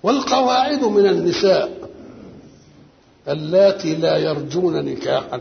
والقواعد من النساء اللاتي لا يرجون نكاحا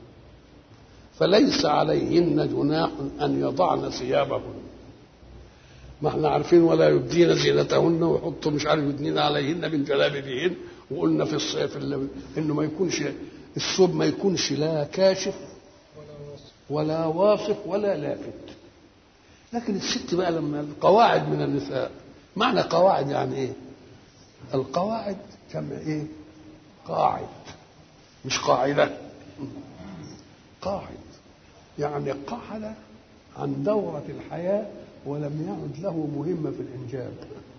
فليس عليهن جناح ان يضعن ثيابهن ما احنا عارفين ولا يبدين زينتهن ويحطوا مش عارف يدنين عليهن من جلابيبهن وقلنا في الصيف انه ما يكونش الثوب ما يكونش لا كاشف ولا واصف ولا لافت لكن الست بقى لما القواعد من النساء معنى قواعد يعني ايه القواعد جمع ايه قاعد مش قاعدة قاعد يعني قعد عن دورة الحياة ولم يعد له مهمة في الإنجاب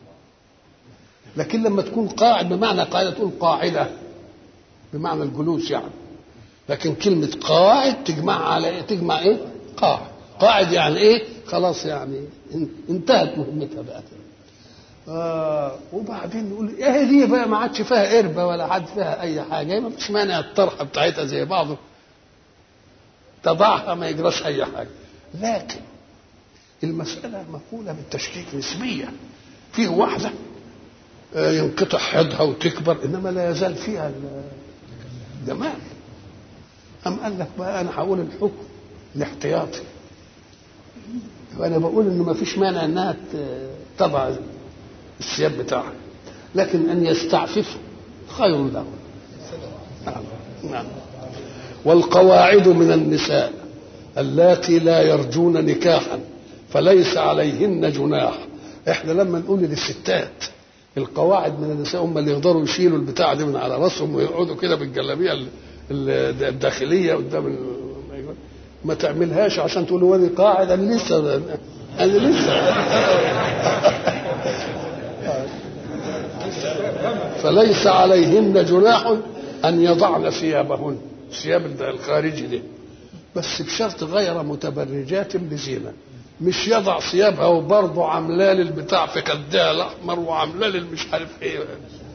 لكن لما تكون قاعد بمعنى قاعدة تقول قاعدة بمعنى الجلوس يعني لكن كلمة قاعد تجمع على إيه؟ تجمع إيه؟ قاعد قاعد يعني إيه؟ خلاص يعني انتهت مهمتها بقى آه وبعدين نقول ايه دي بقى ما عادش فيها قربة ولا عاد فيها اي حاجة ما فيش مانع الطرحة بتاعتها زي بعضه تضعها ما يجراش اي حاجة لكن المسألة مفعولة بالتشكيك نسبية فيه واحدة ينقطع حيضها وتكبر انما لا يزال فيها الجمال أم قال لك بقى انا هقول الحكم الاحتياطي فانا بقول انه ما فيش مانع انها تضع الثياب بتاعها لكن ان يستعفف خير له نعم نعم والقواعد من النساء اللاتي لا يرجون نكاحا فليس عليهن جناح احنا لما نقول للستات القواعد من النساء هم اللي يقدروا يشيلوا البتاع دي من على راسهم ويقعدوا كده بالجلابيه الداخليه قدام ما تعملهاش عشان تقول وانا قاعد انا لسه انا لسه فليس عليهن جناح ان يضعن ثيابهن ثياب الخارجي دي بس بشرط غير متبرجات بزينه مش يضع ثيابها وبرضه عاملاه للبتاع في خدها الاحمر وعاملاه للمش عارف ايه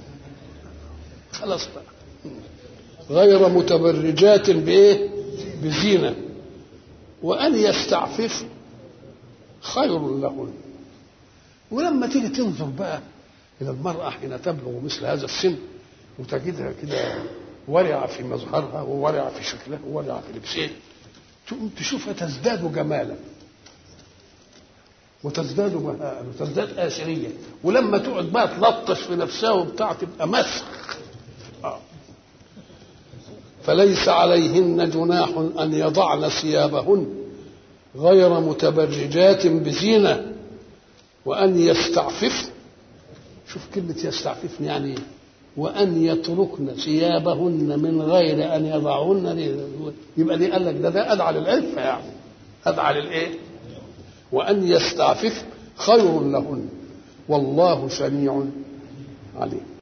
خلاص بقى غير متبرجات بايه بزينه وان يستعفف خير لهن ولما تيجي تنظر بقى الى المراه حين تبلغ مثل هذا السن وتجدها كده ورعه في مظهرها وورعه في شكلها وورعه في لبسها تقوم تشوفها تزداد جمالا وتزداد بهاء وتزداد آثرية ولما تقعد بقى تلطش في نفسها وبتاع تبقى مسخ آه. فليس عليهن جناح أن يضعن ثيابهن غير متبرجات بزينة وأن يستعففن شوف كلمة يستعففن يعني إيه؟ وأن يتركن ثيابهن من غير أن يضعهن يبقى دي قال لك ده ده أدعى للعفة يعني أدعى للإيه؟ وأن يستعفف خير لهن والله سميع عليم